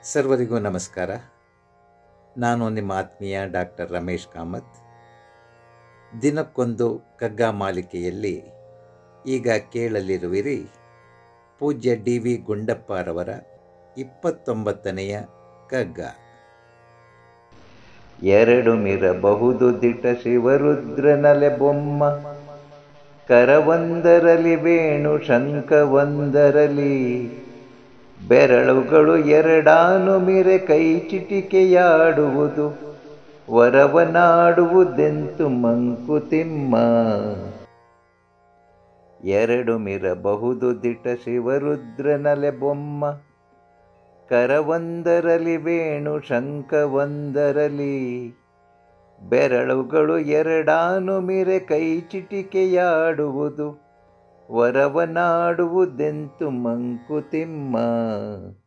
ಸರ್ವರಿಗೂ ನಮಸ್ಕಾರ ನಾನು ನಿಮ್ಮ ಆತ್ಮೀಯ ಡಾಕ್ಟರ್ ರಮೇಶ್ ಕಾಮತ್ ದಿನಕ್ಕೊಂದು ಕಗ್ಗ ಮಾಲಿಕೆಯಲ್ಲಿ ಈಗ ಕೇಳಲಿರುವಿರಿ ಪೂಜ್ಯ ಡಿ ವಿ ಗುಂಡಪ್ಪರವರ ಇಪ್ಪತ್ತೊಂಬತ್ತನೆಯ ಕಗ್ಗ ಎರಡು ಮಿರಬಹುದು ದಿಟ ಶಿವರುದ್ರನಲೆ ಬೊಮ್ಮ ಕರವೊಂದರಲಿ ವೇಣು ಶಂಖವೊಂದರಲಿ ಬೆರಳುಗಳು ಎರಡಾನು ಮಿರೆ ಕೈ ಚಿಟಿಕೆಯಾಡುವುದು ವರವನಾಡುವುದೆಂತು ಮಂಕುತಿಮ್ಮ ಎರಡು ಮಿರಬಹುದು ದಿಟ ಶಿವರುದ್ರನಲೆ ಬೊಮ್ಮ ಕರವೊಂದರಲಿ ವೇಣು ಶಂಖವೊಂದರಲಿ ಬೆರಳುಗಳು ಎರಡಾನು ಮಿರೆ ಕೈ ಚಿಟಿಕೆಯಾಡುವುದು ವರವನಾಡುವುದೆಂತು ಮಂಕುತಿಮ್ಮ